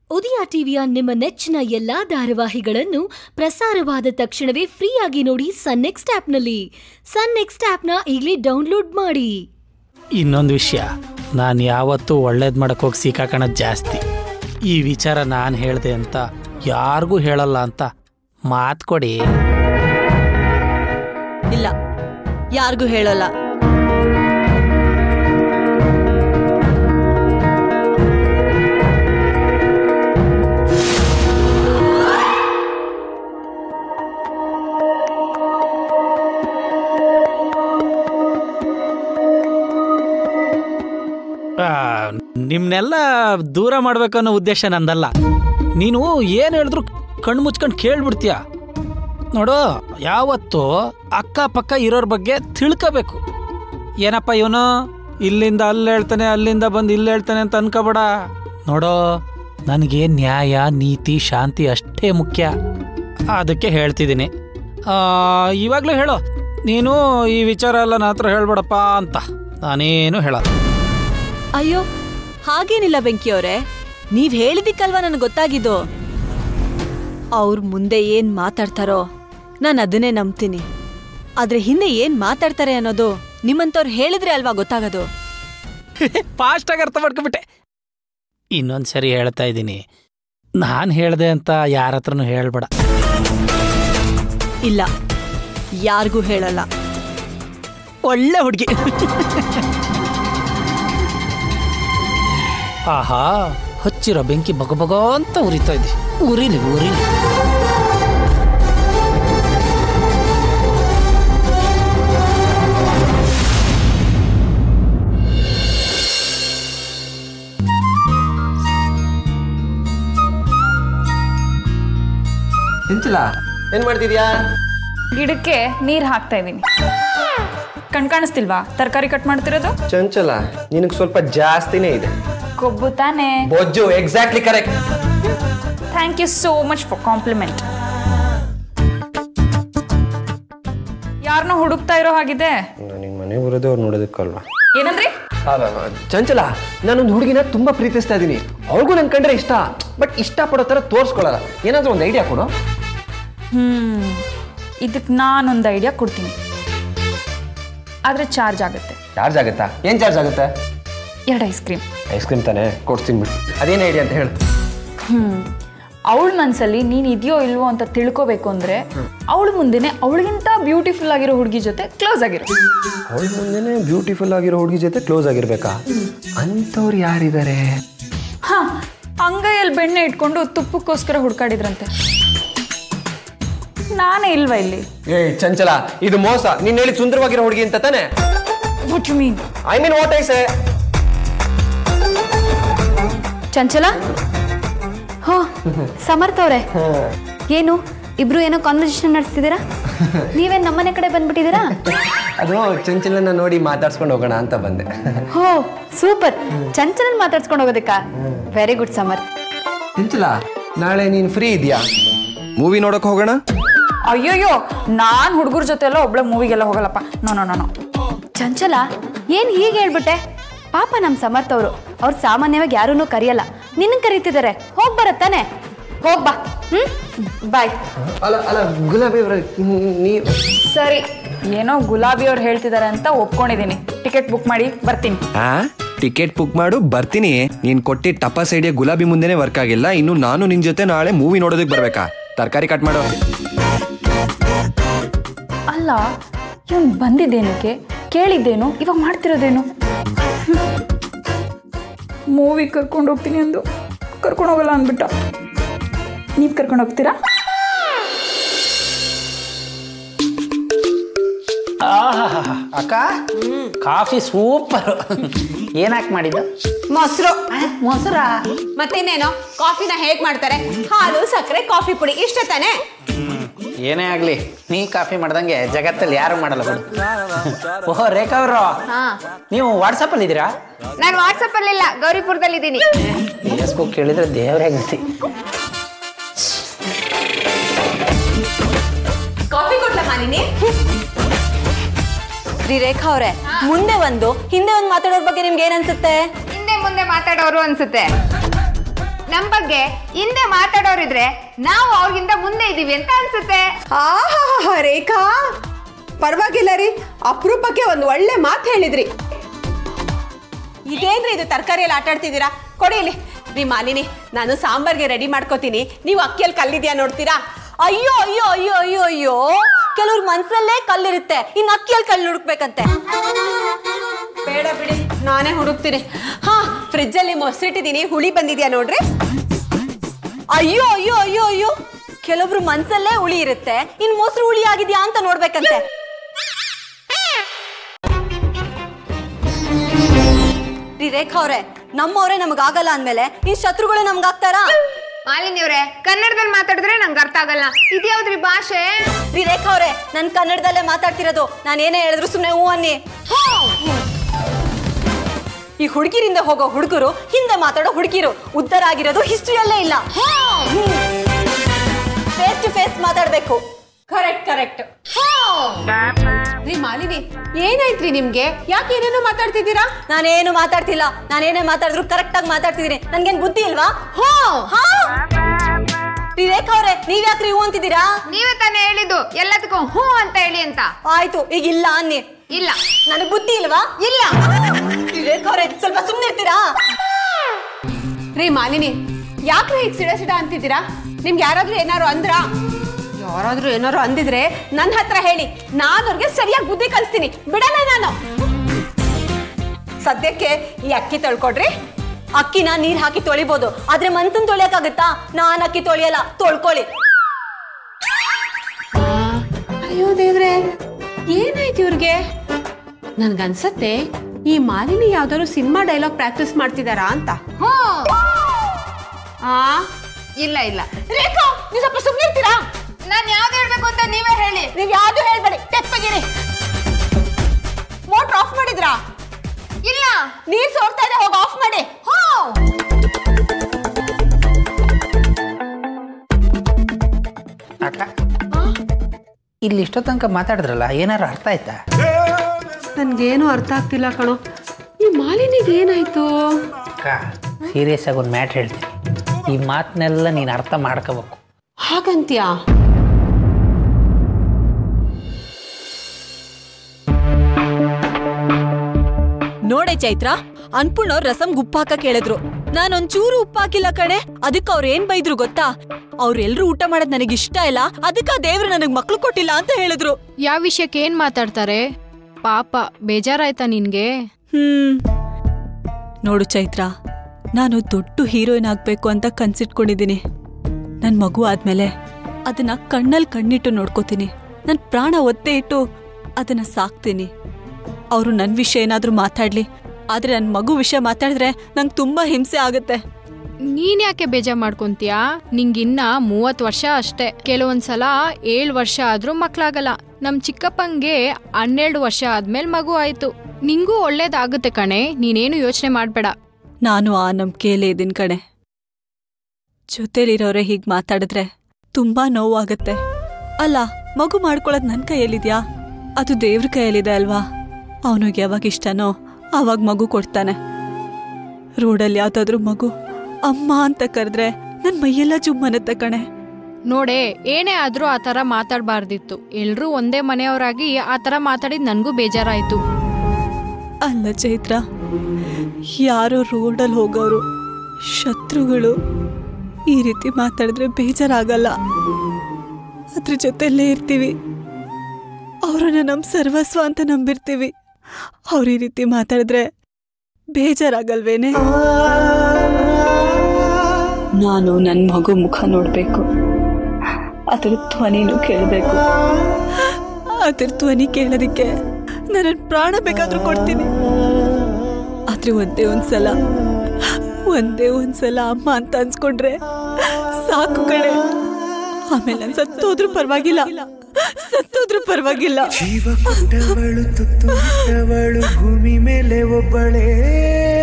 ಉದಯ ಟಿವಿಯ ನಿಮ್ಮ ನೆಚ್ಚಿನ ಎಲ್ಲಾ ಧಾರಾವಾಹಿಗಳನ್ನು ಪ್ರಸಾರವಾದ ತಕ್ಷಣವೇ ಫ್ರೀಯಾಗಿ ನೋಡಿ ಸನ್ ನೆಕ್ಸ್ಟ್ ಆಪ್ನಲ್ಲಿ ಸನ್ ನೆಕ್ಸ್ಟ್ ಆಪ್ನ ಈಗಲೇ ಡೌನ್ಲೋಡ್ ಮಾಡಿ ಇನ್ನೊಂದು ವಿಷಯ ನಾನು ಯಾವತ್ತೂ ಒಳ್ಳೇದು ಮಾಡಕ್ಕೆ ಹೋಗಿ ಸಿಕ್ಕಾಕಣದ್ ಜಾಸ್ತಿ ಈ ವಿಚಾರ ನಾನು ಹೇಳಿದೆ ಅಂತ ಯಾರಿಗೂ ಹೇಳಲ್ಲ ಅಂತ ಮಾತು ಕೊಡಿ ಇಲ್ಲ ಯಾರಿಗೂ ಹೇಳಲ್ಲ ಆ, ನಿಮ್ನೆಲ್ಲ ದೂರ ಮಾಡ್ಬೇಕು ಅನ್ನೋ ಉದ್ದೇಶ ನಂದಲ್ಲ ನೀನು ಏನು ಹೇಳಿದ್ರು ಕಣ್ಣು ಮುಚ್ಕೊಂಡು ಕೇಳ್ಬಿಡ್ತೀಯ ನೋಡು ಯಾವತ್ತು ಅಕ್ಕಪಕ್ಕ ಇರೋರ ಬಗ್ಗೆ ತಿಳ್ಕೋಬೇಕು ಏನಪ್ಪ ಇವನು ಇಲ್ಲಿಂದ ಅಲ್ಲಿ ಹೇಳ್ತಾನೆ ಅಲ್ಲಿಂದ ಬಂದು ಇಲ್ಲಿ ಹೇಳ್ತಾನೆ ಅಂತ ಅನ್ಕೋಬೇಡ ನೋಡೋ ನನಗೆ ನ್ಯಾಯ ನೀತಿ ಶಾಂತಿ ಅಷ್ಟೇ ಮುಖ್ಯ ಅದಕ್ಕೆ ಹೇಳ್ತಿದ್ದೀನಿ ಇವಾಗಲೂ ಹೇಳು ನೀನು ಈ ವಿಚಾರ ಎಲ್ಲ ನನ್ನ ಹತ್ರ ಹೇಳ್ಬೇಡಪ್ಪ ಅಂತ ನಾನೇನು ಹೇಳಲ್ಲ ಅಯ್ಯೋ ಹಾಗೇನಿಲ್ಲ ಬೆಂಕಿ ಅವರೇ ನೀವ್ ಹೇಳಿದಿಕ್ಕಲ್ವಾ ನನಗೆ ಗೊತ್ತಾಗಿದ್ದು ಅವ್ರ ಮುಂದೆ ಏನ್ ಮಾತಾಡ್ತಾರೋ ನಾನು ಅದನ್ನೇ ನಂಬ್ತೀನಿ ಆದ್ರೆ ಹಿಂದೆ ಏನ್ ಮಾತಾಡ್ತಾರೆ ಅನ್ನೋದು ನಿಮ್ಮಂತವ್ರು ಹೇಳಿದ್ರೆ ಅಲ್ವಾ ಗೊತ್ತಾಗೋದು ಫಾಸ್ಟಾಗಿ ಅರ್ಥ ಮಾಡ್ಕೊಬಿಟ್ಟೆ ಇನ್ನೊಂದು ಸರಿ ಹೇಳ್ತಾ ಇದ್ದೀನಿ ನಾನು ಹೇಳ್ದೆ ಅಂತ ಯಾರ ಹತ್ರನೂ ಹೇಳ್ಬೇಡ ಇಲ್ಲ ಯಾರಿಗೂ ಹೇಳಲ್ಲ ಒಳ್ಳೆ ಹುಡುಗಿ ಆಹಾ ಹಚ್ಚಿರೋ ಬೆಂಕಿ ಬಗ ಬಗ ಅಂತ ಉರಿತಾ ಇದೆ ಉರಿಲಿ ಉರಿಲಿ ಚಂಚಲ ಏನ್ ಮಾಡ್ತಿದ್ಯಾ ಗಿಡಕ್ಕೆ ನೀರು ಹಾಕ್ತಾ ಇದ್ದೀನಿ ಕಣ್ ಕಾಣಿಸ್ತಿಲ್ವಾ ತರಕಾರಿ ಕಟ್ ಮಾಡ್ತಿರೋದು ಚಂಚಲ ನಿನಗೆ ಸ್ವಲ್ಪ ಜಾಸ್ತಿನೇ ಇದೆ ಕೊಬ್ಬು ತಾನೇ ಬೊಜ್ಜು exactly correct thank you so much for compliment ಯಾರನ್ನೋ ಹುಡುಕ್ತಾ ಇರೋ ಹಾಗಿದೆ ನನಗೆ ಮನೆ ಬರೋದೇ ಅವ್ರು ನೋಡೋದಕ್ಕಲ್ವಾ ಏನಂದ್ರಿ ಚಂಚಲ ನಾನೊಂದು ಹುಡುಗಿನ ತುಂಬಾ ಪ್ರೀತಿಸ್ತಾ ಇದ್ದೀನಿ ಅವ್ರಿಗೂ ನನ್ ಕಂಡ್ರೆ ಇಷ್ಟ ಬಟ್ ಇಷ್ಟಪಡೋ ಥರ ತೋರಿಸ್ಕೊಳ್ಳಲ್ಲ ಏನಾದ್ರೂ ಒಂದು ಐಡಿಯಾ ಕೊಡು ಹ್ಮ್ ಇದಕ್ಕೆ ನಾನೊಂದು ಐಡಿಯಾ ಕೊಡ್ತೀನಿ ಆದರೆ ಚಾರ್ಜ್ ಆಗುತ್ತೆ ಚಾರ್ಜ್ ಆಗುತ್ತಾ ಏನ್ ಚಾರ್ಜ್ ಆಗುತ್ತೆ ಎರಡು ಐಸ್ ಕ್ರೀಮ್ ಐಸ್ ಕ್ರೀಮ್ ತಾನೇ ಕೊಡ್ತೀನಿ ಬಿಡು ಅದೇನು ಐಡಿಯಾ ಅಂತ ಹೇಳು ಹ್ಮ್ ಅವಳ ಮನ್ಸಲ್ಲಿ ನೀನ್ ಇದೆಯೋ ಇಲ್ವೋ ಅಂತ ತಿಳ್ಕೊಬೇಕು ಅಂದ್ರೆ ಅವಳ ಮುಂದೆನೆ ಅವಳಿಗಿಂತ ಬ್ಯೂಟಿಫುಲ್ ಆಗಿರೋ ಹುಡುಗಿ ಜೊತೆ ಕ್ಲೋಸ್ ಆಗಿರೋ ಅವಳ ಮುಂದೆನೆ ಬ್ಯೂಟಿಫುಲ್ ಆಗಿರೋ ಹುಡುಗಿ ಜೊತೆ ಕ್ಲೋಸ್ ಆಗಿರ್ಬೇಕಾ ಅಂಥವ್ರು ಯಾರಿದ್ದಾರೆ ಹಾ ಅಂಗೈಯಲ್ಲಿ ಬೆಣ್ಣೆ ಇಟ್ಕೊಂಡು ತುಪ್ಪಕ್ಕೋಸ್ಕರ ಹುಡ್ಕಾಡಿದ್ರಂತೆ ನಾನೇ ಇಲ್ವಾ ಇಲ್ಲಿ ಏಯ್ ಚಂಚಲ ಇದು ಮೋಸ ನೀನ್ ಹೇಳಿ ಸುಂದರವಾಗಿರೋ ಹುಡುಗಿ ಅಂತ ತಾನೆ what you mean I mean what I say Chanchala ಹೋ ಸಮರ್ಥ ಅವ್ರೆ ಏನು ಇಬ್ರು ಏನೋ ಕಾನ್ವರ್ಸೇಷನ್ ನಡೆಸ್ತಿದ್ದೀರಾ ನೀವೇನ್ ನಮ್ಮನೆ ಕಡೆ ಬಂದ್ಬಿಟ್ಟಿದ್ದೀರಾ ಅದು ಚಂಚಲನ ನೋಡಿ ಮಾತಾಡ್ಸ್ಕೊಂಡು ಹೋಗೋಣ ಅಂತ ಬಂದೆ ಹೋ ಸೂಪರ್ ಚಂಚಲನ್ ಮಾತಾಡ್ಸ್ಕೊಂಡು ಹೋಗೋದಕ್ಕ ವೆರಿ ಗುಡ್ ಸಮರ್ಥ್ ಚಂಚಲ ನಾಳೆ ನೀನ್ ಫ್ರೀ ಇದೆಯಾ ಮೂವಿ ನೋಡಕ್ ಹೋಗೋಣ ಅಯ್ಯೋಯ್ಯೋ ನಾನ್ ಹುಡುಗರ ಜೊತೆ ಎಲ್ಲ ಒಬ್ಳೆ ಮೂವಿಗೆಲ್ಲ ಹೋಗಲ್ಲಪ್ಪ no no no no Chanchala ಏನ್ ಹೀಗೆ ಹೇಳ್ಬಿಟ್ಟೆ ಪಾಪ ನಮ್ ಸಮರ್ಥ್ ಅವರು ಅವ್ರು ಸಾಮಾನ್ಯವಾಗಿ ಯಾರನ್ನೂ ಕರೆಯಲ್ಲ ನಿನ್ನ ಕರೀತಿದ್ದಾರೆ ಹೋಗ್ ಬರತ್ತಾನೆ ಹೋಗ್ ಬಾ ಹ್ಮ್ ಬಾಯ್ ಅಲ್ಲ ಅಲ್ಲ ಗುಲಾಬಿ ಅವ್ರ ನೀವು ಸರಿ ಏನೋ ಗುಲಾಬಿ ಅವ್ರು ಹೇಳ್ತಿದ್ದಾರೆ ಅಂತ ಒಪ್ಕೊಂಡಿದ್ದೀನಿ ಟಿಕೆಟ್ ಬುಕ್ ಮಾಡಿ ಬರ್ತೀನಿ ಆ ಟಿಕೆಟ್ ಬುಕ್ ಮಾಡು ಬರ್ತೀನಿ ನೀನ್ ಕೊಟ್ಟಿ ಟಪಾಸ್ ಐಡಿಯಾ ಗುಲಾಬಿ ಮುಂದೆನೆ ವರ್ಕ್ ಆಗಿಲ್ಲ ಇನ್ನು ನಾನು ನಿನ್ ಜೊತೆ ನಾಳೆ ಮೂವಿ ನೋಡೋದಕ್ಕೆ ಬರ್ಬೇಕಾ ತರಕಾರಿ ಕಟ್ ಮಾಡು ಅಲ್ಲ ಇವನ್ ಬಂದಿದ್ದೇನಕ್ಕೆ ಕೇಳಿದ್ದೇನು ಇವಾಗ ಮಾಡ್ತಿರೋದೇನು ಮೂವಿ ಕರ್ಕೊಂಡು ಹೋಗ್ತೀನಿ ಅಂದು ಕರ್ಕೊಂಡು ಹೋಗಲ್ಲ ಅಂದ್ಬಿಟ್ಟ ನೀವು ಕರ್ಕೊಂಡು ಹೋಗ್ತೀರಾ ಆಹಾಹಾಹಾ. ಅಕ್ಕ ಕಾಫಿ ಸೂಪರ್ ಏನಾಕ್ ಮಾಡಿದ್ದು ಮೊಸರು ಮೊಸರ ಮತ್ತೇನೇನೋ ಕಾಫಿನ ಹೇಗ್ ಮಾಡ್ತಾರೆ ಹಾಲು ಸಕ್ಕರೆ ಕಾಫಿ ಪುಡಿ ಇಷ್ಟ ತಾನೆ ಏನೇ ಆಗ್ಲಿ ನೀ ಕಾಫಿ ಮಾಡ್ದಂಗೆ ಜಗತ್ತಲ್ಲಿ ಯಾರು ಮಾಡಲ್ಲ ಬಿಡು ಓಹೋ ರೇಖಾ ಅವರು ನೀವು ವಾಟ್ಸಪ್ ಅಲ್ಲಿ ಇದ್ದೀರಾ ನಾನು ವಾಟ್ಸಪ್ ಅಲ್ಲಿ ಇಲ್ಲ ಗೌರಿಪುರದಲ್ಲಿ ಇದ್ದೀನಿ ಫೇಸ್ಬುಕ್ ಕೇಳಿದ್ರೆ ದೇವರೇ ಗತಿ ಕಾಫಿ ಕೊಡ್ಲಮ್ಮ ನೀನಿ ರೀ ರೇಖಾ ಅವ್ರೆ ಮುಂದೆ ಒಂದು ಹಿಂದೆ ಒಂದು ಮಾತಾಡೋರ್ ಬಗ್ಗೆ ನಿಮ್ಗೆ ಏನ್ ಅನ್ಸುತ್ತೆ ಹಿಂದೆ ಮುಂದೆ ಮಾತಾಡೋರು ಅನ್ಸುತ್ತೆ ನಮ್ ಬಗ್ಗೆ ಹಿಂದೆ ಮಾತಾಡೋರಿದ್ರೆ ನಾವು ಅವ್ರಿಗಿಂತ ಮುಂದೆ ಇದೀವಿ ಅಂತ ಅನ್ಸುತ್ತೆ ಆಹಾ ರೇಖಾ ಪರವಾಗಿಲ್ಲ ರೀ ಅಪರೂಪಕ್ಕೆ ಒಂದು ಒಳ್ಳೆ ಮಾತು ಹೇಳಿದ್ರಿ ಇದೇನ್ರಿ ಇದು ತರಕಾರಿಯಲ್ಲಿ ಆಟ ಆಡ್ತಿದ್ದೀರಾ ಕೊಡಿ ಇಲ್ಲಿ ರೀ ಮಾಲಿನಿ ನಾನು ಸಾಂಬಾರ್ಗೆ ರೆಡಿ ಮಾಡ್ಕೋತೀನಿ ನೀವು ಅಕ್ಕಿಯಲ್ಲಿ ಕಲ್ಲಿದ್ಯಾ ನೋಡ್ತೀರಾ ಅಯ್ಯೋ ಅಯ್ಯೋ ಅಯ್ಯೋ ಅಯ್ಯೋ ಅಯ್ಯೋ ಕೆಲವ್ರ ಮನ್ಸಲ್ಲೇ ಕಲ್ಲಿರುತ್ತೆ ಇನ್ ಅಕ್ಕಿಯಲ್ಲಿ ಕಲ್ಲು ಹುಡುಕ್ಬೇಕಂತೆ ಬೇಡ ಬಿಡಿ ನಾನೇ ಹುಡುಕ್ತೀನಿ ಹಾ ಫ್ರಿಜ್ಜಲ್ಲಿ ಮೊಸರಿಟ್ಟಿದ್ದೀನಿ ಹುಳಿ ಬಂದಿದ್ಯಾ ನೋಡ್ರಿ ಅಯ್ಯೋ ಅಯ್ಯೋ ಅಯ್ಯೋ ಅಯ್ಯೋ ಕೆಲವ್ರು ಮನ್ಸಲ್ಲೇ ಹುಳಿ ಇರುತ್ತೆ ಇನ್ ಮೊಸರು ಹುಳಿ ಆಗಿದ್ಯಾ ಅಂತ ನೋಡ್ಬೇಕಂತೆ ರೀ ರೇಖಾ ಅವ್ರೆ ನಮ್ಮವ್ರೆ ನಮಗಾಗಲ್ಲ ಅಂದ್ಮೇಲೆ ಇನ್ ಶತ್ರುಗಳು ನಮ್ಗಾಗ್ತಾರಾ ಮಾಲಿನಿ ಅವ್ರೆ ಕನ್ನಡದಲ್ಲಿ ಮಾತಾಡಿದ್ರೆ ನಂಗೆ ಅರ್ಥ ಆಗಲ್ಲ ಇದ್ಯಾವ್ದ್ರಿ ಭಾಷೆ ರೀ ರೇಖಾ ಅವ್ರೆ ನನ್ ಕನ್ನಡದಲ್ಲೇ ಮಾತಾಡ್ತಿರೋದು ನಾನು ಏನೇ ಹೇಳಿದ್ರು ಸುಮ್ಮನೆ ಹೂ ಅನ್ನಿ ಈ ಹುಡುಗಿರಿಂದ ಹೋಗೋ ಹುಡುಗರು ಹಿಂದೆ ಮಾತಾಡೋ ಹುಡುಗಿರು ಉದ್ಧಾರ ಆಗಿರೋದು ಹಿಸ್ಟ್ರಿಯಲ್ಲೇ ಇಲ್ಲ ಫೇಸ್ ಟು ಫೇಸ್ ಮಾತಾಡ್ಬೇಕು ಕರೆಕ್ಟ್ ಕರೆಕ್ಟ್ ರೀ ಮಾಲಿನಿ ಏನಾಯ್ತ್ರಿ ನಿಮ್ಗೆ ಯಾಕೆ ಏನೇನೋ ಮಾತಾಡ್ತಿದ್ದೀರಾ ನಾನೇನು ಮಾತಾಡ್ತಿಲ್ಲ ನಾನೇನೇ ಮಾತಾಡಿದ್ರು ಕರೆಕ್ಟ್ ಆಗಿ ಮಾತಾಡ್ತಿದ್ದೀನಿ ನನ್ಗೇನ್ ಬುದ್ಧಿ ಇಲ್ವಾ ಹಾ? ರೀ ರೇಖಾ ಅವ್ರೆ ನೀವ್ ಯಾಕ್ರಿ ಹೂ ಅಂತಿದ್ದೀರಾ ನೀವೇ ತಾನೇ ಹೇಳಿದ್ದು ಎಲ್ಲದಕ್ಕೂ ಹ್ಞೂ ಅಂತ ಹೇಳಿ ಅಂತ ಆಯ್ತು ಈಗ ಇಲ್ಲ ಅನ್ನಿ ಇಲ್ಲ ನನಗ್ ಬುದ್ಧಿ ಇಲ್ವಾ ಇಲ್ಲ ರೀ ರೇಖಾ ಅವ್ರೆ ಸ್ವಲ್ಪ ಸುಮ್ಮನೆ ಇರ್ತೀರಾ ರೀ ಮಾಲಿನಿ ಯಾಕ್ರಿ ಈಗ ಸಿಡ ಸಿಡ ಅಂತಿದ್ದೀರಾ ನಿಮ್ಗೆ ಯಾರಾದ್ರೂ ಏನಾರು ಅಂದ್ರಾ ಯಾರಾದ್ರೂ ಏನಾರು ಅಂದಿದ್ರೆ ನನ್ನ ಹತ್ರ ಹೇಳಿ ನಾನು ಅವ್ರಿಗೆ ಸರಿಯಾಗಿ ಬುದ್ಧಿ ಕಲಿಸ್ತೀನಿ ಬಿಡಲ್ಲ ನಾನು ಸದ್ಯಕ್ಕೆ ಈ ಅಕ್ಕಿ ತೊಳ್ಕೊಡ್ರಿ ಅಕ್ಕಿನ ನೀರ್ ಹಾಕಿ ತೊಳಿಬೋದು ಆದ್ರೆ ಮನ್ಸನ್ ತೊಳಿಯಕ್ಕಾಗತ್ತಾ ನಾನ್ ಅಕ್ಕಿ ತೊಳಿಯಲ್ಲ ತೊಳ್ಕೊಳ್ಳಿ ಅಯ್ಯೋ ದೇವ್ರೆ ಏನಾಯ್ತು ಇವ್ರಿಗೆ ನನ್ಗನ್ಸತ್ತೆ ಈ ಮಾಲಿನಿ ಯಾವ್ದಾದ್ರು ಸಿನಿಮಾ ಡೈಲಾಗ್ ಪ್ರಾಕ್ಟೀಸ್ ಮಾಡ್ತಿದಾರಾ ಅಂತ ಹ್ಞೂ ಆ ಇಲ್ಲ ಇಲ್ಲ ರೇಖಾ ನೀವು ಸ್ವಲ್ಪ ಸುಮ್ಮನೆ ಇರ್ತೀರಾ ನಾನು ಯಾವ್ದು ಹೇಳ್ಬೇಕು ಅಂತ ನೀವೇ ಹೇಳಿ ನೀವ್ ಯಾವ್ದು ಹೇಳ್ಬೇಡಿ ತೆಪ್ಪಗಿರಿ ಮೋಟ್ರ್ ಆಫ್ ಮಾಡಿದ್ರಾ ಇಲ್ಲ ನೀರ್ ಸೋರ್ತಾ ಇದೆ ಹೋಗಿ ಆಫ್ ಮಾಡಿ ಅಕ್ಕ ಇಲ್ಲಿ ಇಷ್ಟೋ ತನಕ ಮಾತಾಡಿದ್ರಲ್ಲ ಏನಾರು ಅರ್ಥ ಆಯ್ತಾ ನನ್ಗೇನು ಅರ್ಥ ಆಗ್ತಿಲ್ಲ ಕಣೋ ಈ ಮಾಲಿನಿಗೆ ಏನಾಯ್ತು ಅಕ್ಕ ಸೀರಿಯಸ್ ಆಗಿ ಒಂದು ಮ್ಯಾಟ್ ಹೇಳ್ತೀನಿ ಈ ಮಾತನ್ನೆಲ್ಲ ನೀನು ಅರ್ಥ ಮಾಡ್ಕೋಬೇಕು ಹಾಗಂತ್ಯಾ ನೋಡೆ ಚೈತ್ರ ಅನ್ಪೂರ್ಣವ್ರ ರಸಂ ಉಪ್ಪು ಹಾಕಕ್ ಹೇಳಿದ್ರು ನಾನೊಂಚೂರು ಉಪ್ಪು ಹಾಕಿಲ್ಲ ಕಣೆ ಅದಕ್ಕೆ ಅವ್ರ ಏನ್ ಬೈದ್ರು ಗೊತ್ತಾ ಅವ್ರೆಲ್ರೂ ಊಟ ಮಾಡೋದ್ ನನಗ್ ಇಷ್ಟ ಇಲ್ಲ ಅದಕ್ಕ ದೇವ್ರು ನನಗ್ ಮಕ್ಳು ಕೊಟ್ಟಿಲ್ಲ ಅಂತ ಹೇಳಿದ್ರು ಯಾವ ವಿಷಯಕ್ಕೆ ಏನ್ ಮಾತಾಡ್ತಾರೆ ಪಾಪ ಬೇಜಾರಾಯ್ತಾ ನಿನ್ಗೆ ಹ್ಮ್ ನೋಡು ಚೈತ್ರ ನಾನು ದೊಡ್ಡ ಹೀರೋಯಿನ್ ಆಗ್ಬೇಕು ಅಂತ ಕನ್ಸಿಟ್ಕೊಂಡಿದ್ದೀನಿ ನನ್ ಮಗು ಆದ್ಮೇಲೆ ಅದನ್ನ ಕಣ್ಣಲ್ಲಿ ಕಣ್ಣಿಟ್ಟು ನೋಡ್ಕೋತೀನಿ ನನ್ ಪ್ರಾಣ ಒತ್ತೆ ಇಟ್ಟು ಅದನ್ನ ಸಾಕ್ತೀನಿ ಅವರು ನನ್ ವಿಷಯ ಏನಾದ್ರೂ ಮಾತಾಡ್ಲಿ ಆದ್ರೆ ನನ್ ಮಗು ವಿಷಯ ಮಾತಾಡಿದ್ರೆ ನಂಗೆ ತುಂಬಾ ಹಿಂಸೆ ಆಗುತ್ತೆ ನೀನ್ ಯಾಕೆ ಬೇಜಾರ್ ಮಾಡ್ಕೊಂತೀಯಾ ನಿಂಗಿನ್ನ ಮೂವತ್ ವರ್ಷ ಅಷ್ಟೇ ಕೆಲವೊಂದ್ಸಲ ಏಳ್ ವರ್ಷ ಆದ್ರೂ ಮಕ್ಳಾಗಲ್ಲ ನಮ್ ಚಿಕ್ಕಪ್ಪಂಗೆ ಹನ್ನೆರಡು ವರ್ಷ ಆದ್ಮೇಲೆ ಮಗು ಆಯ್ತು ನಿಂಗೂ ಒಳ್ಳೇದಾಗುತ್ತೆ ಕಣೆ ನೀನೇನು ಯೋಚನೆ ಮಾಡ್ಬೇಡ ನಾನು ಆ ನಂಬಿಕೆಯಲ್ಲೇ ಇದೀನಿ ಕಣೆ ಜೊತೆಲಿರೋರೆ ಹೀಗ್ ಮಾತಾಡಿದ್ರೆ ತುಂಬಾ ನೋವಾಗತ್ತೆ ಅಲ್ಲ ಮಗು ಮಾಡ್ಕೊಳ್ಳೋದ್ ನನ್ ಕೈಯಲ್ಲಿದ್ಯಾ ಅದು ದೇವ್ರ ಕೈಯಲ್ಲಿದೆ ಅಲ್ವಾ ಅವನಿಗೆ ಯಾವಾಗ ಇಷ್ಟನೋ ಆವಾಗ ಮಗು ಕೊಡ್ತಾನೆ ರೋಡಲ್ಲಿ ಯಾವ್ದಾದ್ರೂ ಮಗು ಅಮ್ಮ ಅಂತ ಕರೆದ್ರೆ ನನ್ ಮೈಯೆಲ್ಲ ಜುಮ್ಮನತ್ತೆ ಕಣೆ ನೋಡೆ ಏನೇ ಆದ್ರೂ ಆ ಥರ ಮಾತಾಡ್ಬಾರ್ದಿತ್ತು ಎಲ್ರೂ ಒಂದೇ ಮನೆಯವರಾಗಿ ಆ ಥರ ಮಾತಾಡಿದ್ ನನ್ಗೂ ಬೇಜಾರಾಯ್ತು ಅಲ್ಲ ಚೈತ್ರ ಯಾರೋ ರೋಡಲ್ಲಿ ಹೋಗೋರು ಶತ್ರುಗಳು ಈ ರೀತಿ ಮಾತಾಡಿದ್ರೆ ಬೇಜಾರಾಗಲ್ಲ ಅದ್ರ ಜೊತೆಲ್ಲೇ ಇರ್ತೀವಿ ಅವ್ರನ್ನ ನಮ್ಮ ಸರ್ವಸ್ವ ಅಂತ ನಂಬಿರ್ತೀವಿ ಅವ್ರು ಈ ರೀತಿ ಮಾತಾಡಿದ್ರೆ ಬೇಜಾರಾಗಲ್ವೇನೆ ನಾನು ನನ್ನ ಮಗು ಮುಖ ನೋಡಬೇಕು ಅದ್ರ ಧ್ವನಿನೂ ಕೇಳಬೇಕು ಅದ್ರ ಧ್ವನಿ ಕೇಳೋದಕ್ಕೆ ನನ್ನ ಪ್ರಾಣ ಬೇಕಾದ್ರೂ ಕೊಡ್ತೀನಿ ಆದ್ರೆ ಒಂದೇ ಒಂದ್ಸಲ ಒಂದೇ ಒಂದ್ಸಲ ಅಮ್ಮ ಅಂತ ಅನ್ಸ್ಕೊಂಡ್ರೆ ಸಾಕು ಕಡೆ ಆಮೇಲೆ ನಾನು ಸತ್ತೋದ್ರೂ ಪರವಾಗಿಲ್ಲ ಸತ್ತೋದ್ರೂ ಪರವಾಗಿಲ್ಲ ಜೀವ ಕೊಟ್ಟವಳು ತುತ್ತು ಬಿಟ್ಟವಳು ಭೂಮಿ ಮೇಲೆ ಒಬ್ಬಳೇ